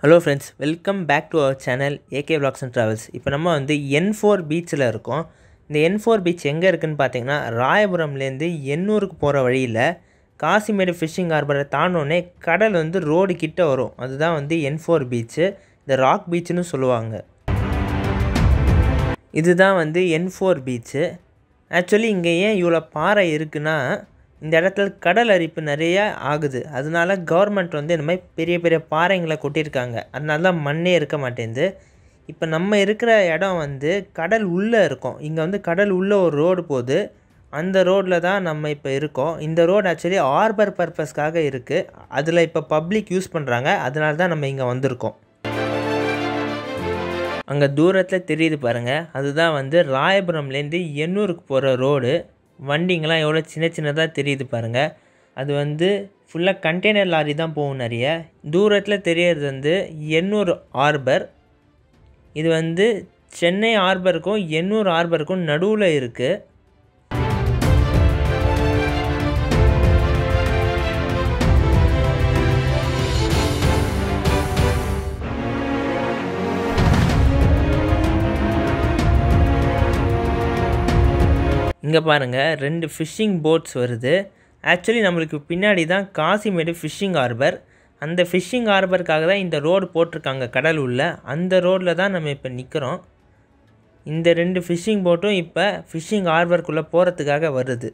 hello friends welcome back to our channel A vlogs and travels இப்போ நம்ம வந்து N four பீச்சில் இருக்கோம் இந்த என் ஃபோர் பீச் எங்கே இருக்குதுன்னு பார்த்தீங்கன்னா ராயபுரம்லேருந்து எண்ணூருக்கு போகிற வழியில் காசிமேடு ஃபிஷ்ஷிங் ஹார்பரை தாண்டோடனே கடல் வந்து ரோடு கிட்ட வரும் அதுதான் வந்து என் ஃபோர் பீச்சு இந்த ராக் பீச்சுன்னு சொல்லுவாங்க இதுதான் வந்து என் ஃபோர் பீச்சு ஆக்சுவலி இங்கே ஏன் இவ்வளோ பாறை இருக்குன்னா இந்த இடத்துல கடல் அரிப்பு நிறைய ஆகுது அதனால கவர்மெண்ட் வந்து இந்த மாதிரி பெரிய பெரிய பாறைங்களை கொட்டியிருக்காங்க அதனால தான் மண்ணே இருக்க மாட்டேங்குது இப்போ நம்ம இருக்கிற இடம் வந்து கடல் உள்ளே இருக்கும் இங்கே வந்து கடல் உள்ளே ஒரு ரோடு போகுது அந்த ரோட்டில் தான் நம்ம இப்போ இருக்கோம் இந்த ரோடு ஆக்சுவலி ஆர்பர் பர்பஸ்க்காக இருக்குது அதில் இப்போ பப்ளிக் யூஸ் பண்ணுறாங்க அதனால தான் நம்ம இங்கே வந்திருக்கோம் அங்கே தூரத்தில் தெரியுது பாருங்கள் அதுதான் வந்து ராயபுரம்லேருந்து எண்ணூருக்கு போகிற ரோடு வண்டிங்கெலாம் எவ்வளோ சின்ன சின்னதாக தெரியுது பாருங்கள் அது வந்து ஃபுல்லாக கண்டெய்னர் லாரி தான் போகும் நிறைய தூரத்தில் தெரியறது வந்து எண்ணூர் ஆர்பர் இது வந்து சென்னை ஆர்பருக்கும் எண்ணூர் ஆர்பருக்கும் நடுவில் இருக்குது இங்கே பாருங்கள் ரெண்டு ஃபிஷ்ஷிங் போட்ஸ் வருது ஆக்சுவலி நம்மளுக்கு பின்னாடி தான் காசிமேடு ஃபிஷ்ஷிங் ஹார்பர் அந்த ஃபிஷ்ஷிங் ஹார்பருக்காக தான் இந்த ரோடு போட்டிருக்காங்க கடல் உள்ள அந்த ரோட்டில் தான் நம்ம இப்போ நிற்கிறோம் இந்த ரெண்டு ஃபிஷ்ஷிங் போட்டும் இப்போ ஃபிஷ்ஷிங் ஹார்பருக்குள்ளே போகிறதுக்காக வருது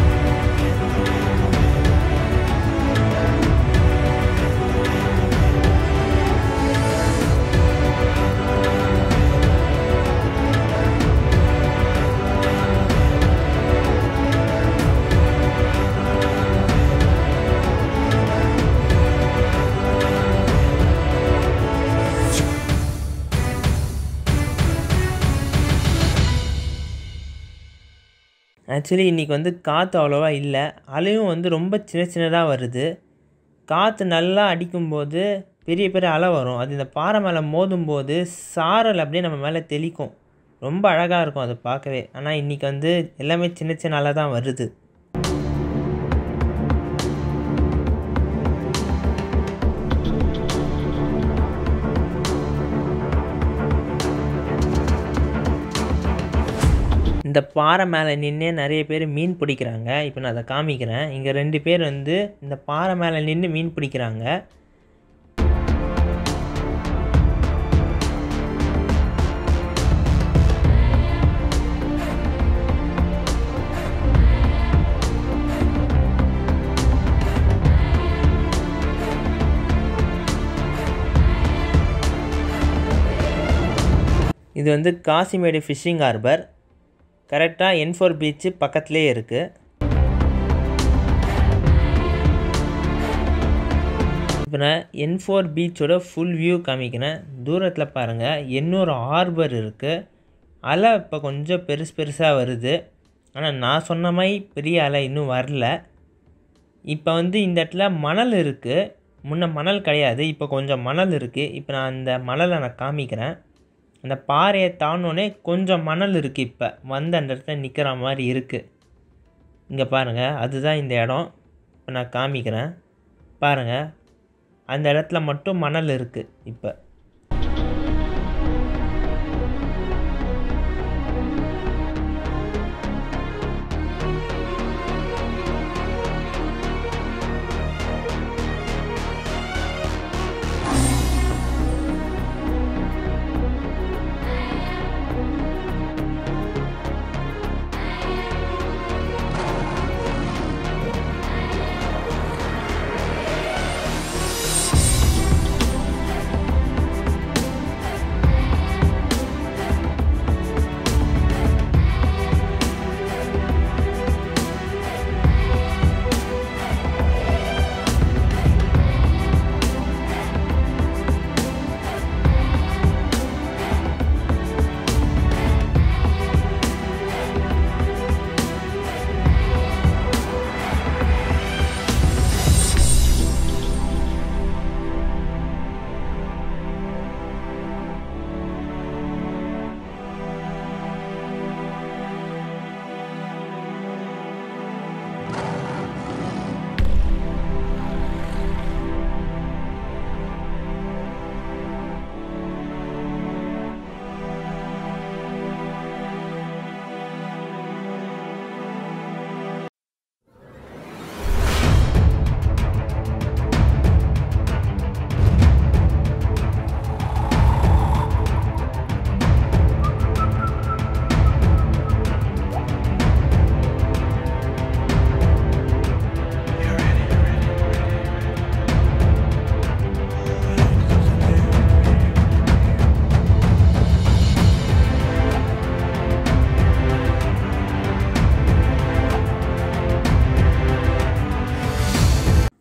ஆக்சுவலி இன்றைக்கி வந்து காற்று அவ்வளோவா இல்லை அலையும் வந்து ரொம்ப சின்ன சின்னதாக வருது காற்று நல்லா அடிக்கும்போது பெரிய பெரிய அலை வரும் அது இந்த பாறை மேலே மோதும்போது சாரல் அப்படியே நம்ம மேலே தெளிக்கும் ரொம்ப அழகாக இருக்கும் அதை பார்க்கவே ஆனால் இன்றைக்கி வந்து எல்லாமே சின்ன சின்ன அலை தான் வருது இந்த பாறை மேலே நின்று நிறைய பேர் மீன் பிடிக்கிறாங்க இப்போ நான் அதை காமிக்கிறேன் இங்கே ரெண்டு பேர் வந்து இந்த பாறை மேலே நின்று மீன் பிடிக்கிறாங்க இது வந்து காசிமேடு ஃபிஷ்ஷிங் ஹார்பர் கரெக்டாக என் ஃபோர் பீச்சு பக்கத்துலேயே இருக்குது இப்போ நான் என் ஃபோர் பீச்சோட ஃபுல் வியூ காமிக்கிறேன் தூரத்தில் பாருங்கள் எண்ணூறு ஹார்பர் இருக்குது அலை இப்போ கொஞ்சம் பெருசு பெருசாக வருது ஆனால் நான் சொன்ன மாதிரி பெரிய அலை இன்னும் வரல இப்போ வந்து இந்த இடத்துல மணல் இருக்குது முன்ன மணல் கிடையாது இப்போ கொஞ்சம் மணல் இருக்குது இப்போ நான் அந்த மணலை நான் காமிக்கிறேன் அந்த பாறையை தாண்டோடனே கொஞ்சம் மணல் இருக்குது இப்போ வந்து அந்த இடத்துல நிற்கிற மாதிரி இருக்குது இங்கே பாருங்கள் அதுதான் இந்த இடம் இப்போ நான் காமிக்கிறேன் பாருங்கள் அந்த இடத்துல மட்டும் மணல் இருக்குது இப்போ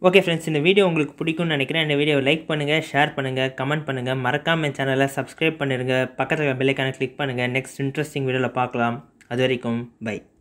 ஓகே ஃப்ரெண்ட்ஸ் இந்த வீடியோ உங்களுக்கு பிடிக்கும்னு நினைக்கிறேன் இந்த வீடியோவை லைக் பண்ணுங்கள் ஷேர் பண்ணுங்கள் கமெண்ட் பண்ணுங்கள் மறக்காமல் என் சேனலை சப்ஸ்கிரைப் பண்ணிடுங்க பக்கத்தில் பெல்லைக்கான கிளிக் பண்ணுங்கள் நெக்ஸ்ட் இன்ட்ரெஸ்டிங் வீடியோவில் பார்க்கலாம் அது வரைக்கும் பை